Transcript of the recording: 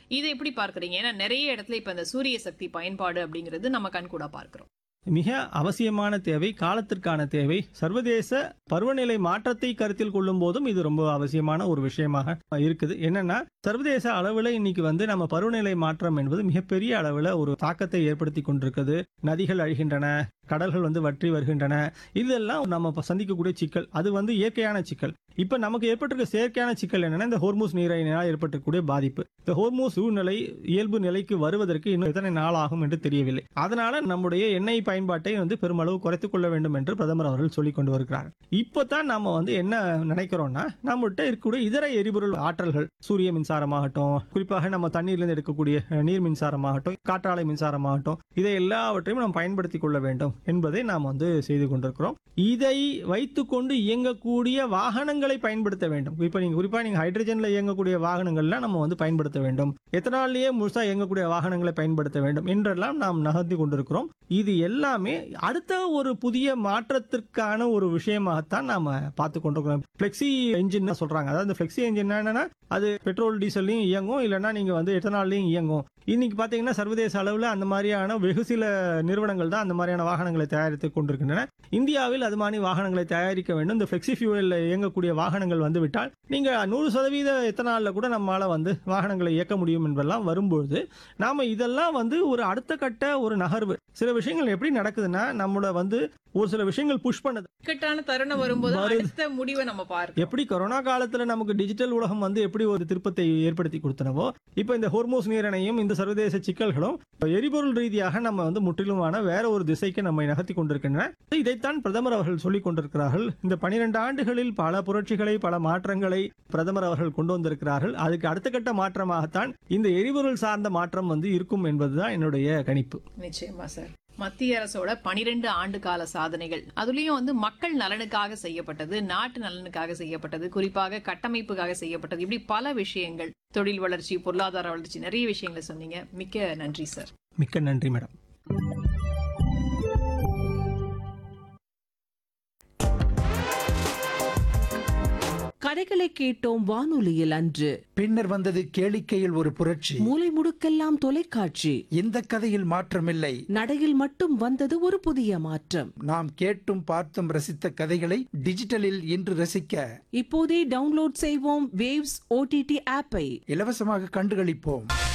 இதை எப்படி பார்க்கறீங்க ஏன்னா நிறைய இடத்துல இப்ப இந்த சூரிய சக்தி பயன்பாடு அப்படிங்கிறது நம்ம கண்கூடா பார்க்கிறோம் மிக அவசியமான தேவை காலத்திற்கான தேவை சர்வதேச பருவநிலை மாற்றத்தை கருத்தில் கொள்ளும் போதும் இது ரொம்ப அவசியமான ஒரு விஷயமாக இருக்குது என்னன்னா சர்வதேச அளவில் இன்னைக்கு வந்து நம்ம பருவநிலை மாற்றம் என்பது மிகப்பெரிய அளவில் ஒரு தாக்கத்தை ஏற்படுத்தி கொண்டிருக்குது நதிகள் அழிகின்றன கடல்கள் வந்து வற்றி வருகின்றன இதெல்லாம் நம்ம இப்ப சந்திக்கக்கூடிய சிக்கல் அது வந்து இயற்கையான சிக்கல் இப்ப நமக்கு ஏற்பட்டிருக்க செயற்கையான சிக்கல் என்னன்னா இந்த ஹோர்மூஸ் நீரினால் ஏற்பட்டிருக்கக்கூடிய பாதிப்பு இந்த ஹோர்மூஸ் சூழ்நிலை இயல்பு நிலைக்கு வருவதற்கு இன்னும் எத்தனை நாள் ஆகும் என்று தெரியவில்லை அதனால நம்முடைய எண்ணெய் பயன்பாட்டை வந்து பெருமளவு குறைத்துக் கொள்ள வேண்டும் என்று பிரதமர் அவர்கள் சொல்லிக் கொண்டு வருகிறார் இப்பதான் நம்ம வந்து என்ன நினைக்கிறோம்னா நம்மகிட்ட இருக்கக்கூடிய இதர எரிபொருள் ஆற்றல்கள் சூரிய மின்சாரமாகட்டும் குறிப்பாக நம்ம தண்ணீர்லேருந்து எடுக்கக்கூடிய அஹ், நீர் மின்சாரமாகட்டும் காற்றாலை மின்சாரமாகட்டும் இதை எல்லாவற்றையும் நாம் பயன்படுத்திக் கொள்ள வேண்டும் என்பதை நாம் வந்து செய்து கொண்டிருக்கிறோம் இதை வைத்துக்கொண்டு இயங்கக்கூடிய வாகனங்களை பயன்படுத்த வேண்டும் இப்போ நீங்க குறிப்பா நீங்க ஹைட்ரஜன்ல இயங்கக்கூடிய வாகனங்கள்லாம் நம்ம வந்து பயன்படுத்த வேண்டும் எத்தனாலேயே முழுசா இயங்கக்கூடிய வாகனங்களை பயன்படுத்த வேண்டும் என்றெல்லாம் நாம் நகர்த்தி கொண்டிருக்கிறோம் இது எல்லாமே அடுத்த ஒரு புதிய மாற்றத்திற்கான ஒரு விஷயமாகத்தான் நாம பார்த்து கொண்டிருக்கிறோம் பிளெக்சி என்ஜின் சொல்றாங்க அதாவது பிளெக்சி என்ஜின் என்னன்னா அது பெட்ரோல் டீசல்லையும் இயங்கும் இல்லைன்னா நீங்க வந்து எத்தனாலையும் இயங்கும் இன்னைக்கு பாத்தீங்கன்னா சர்வதேச அளவில் அந்த மாதிரியான வெகு சில நிறுவனங்கள் தான் அந்த மாதிரியான வாகனங்களை தயாரித்து கொண்டிருக்கின்றன இந்தியாவில் அது மாதிரி வாகனங்களை தயாரிக்க வேண்டும் இந்த ஃபிளெக்சி ஃபியூவலில் இயங்கக்கூடிய வாகனங்கள் வந்துவிட்டால் நீங்க நூறு சதவீத எத்தனாலில் கூட நம்மளால வந்து வாகனங்களை இயக்க முடியும் என்பதெல்லாம் வரும்பொழுது நாம இதெல்லாம் வந்து ஒரு அடுத்த கட்ட ஒரு நகர்வு சில விஷயங்கள் எப்படி நடக்குதுன்னா நம்மளோட வந்து ஒரு சில விஷயங்கள் புஷ் பண்ணுது இக்கட்டான தருணம் வரும்போது வருது. அடுத்த முடிவை நம்ம பார்க்கணும் எப்படி கொரோனா காலத்துல நமக்கு டிஜிட்டல் உலகம் வந்து எப்படி ஒரு திருப்பத்தை ஏற்படுத்தி கொடுத்தனவோ இப்போ இந்த ஹோர்மோஸ் நீரணையும் இந்த சர்வதேச சிக்கல்களும் எரிபொருள் ரீதியாக நம்ம வந்து முற்றிலுமான வேற ஒரு திசைக்கு நம்மை நகர்த்தி கொண்டிருக்கின்றன இதைத்தான் பிரதமர் அவர்கள் சொல்லிக் கொண்டிருக்கிறார்கள் இந்த பனிரெண்டு ஆண்டுகளில் பல புரட்சிகளை பல மாற்றங்களை பிரதமர் அவர்கள் கொண்டு வந்திருக்கிறார்கள் அதுக்கு அடுத்த கட்ட மாற்றமாகத்தான் இந்த எரிபொருள் சார்ந்த மாற்றம் வந்து இருக்கும் என்பதுதான் என்னுடைய கணிப்பு நிச்சயமா சார் மத்திய அரசோட பனிரெண்டு ஆண்டு கால சாதனைகள் அதுலயும் வந்து மக்கள் நலனுக்காக செய்யப்பட்டது நாட்டு நலனுக்காக செய்யப்பட்டது குறிப்பாக கட்டமைப்புக்காக செய்யப்பட்டது இப்படி பல விஷயங்கள் தொழில் வளர்ச்சி பொருளாதார வளர்ச்சி நிறைய விஷயங்களை சொன்னீங்க மிக்க நன்றி சார் மிக்க நன்றி மேடம் கதைகளை கேட்டோம் வானொலியில் அன்று பின்னர் வந்தது கேளிக்கையில் ஒரு புரட்சி மூலை முடுக்கெல்லாம் தொலைக்காட்சி இந்த கதையில் மாற்றமில்லை நடையில் மட்டும் வந்தது ஒரு புதிய மாற்றம் நாம் கேட்டும் பார்த்தும் ரசித்த கதைகளை டிஜிட்டலில் இன்று ரசிக்க இப்போதே டவுன்லோட் செய்வோம் வேவ்ஸ் ஓடிடி ஆப்பை இலவசமாக கண்டுகளிப்போம்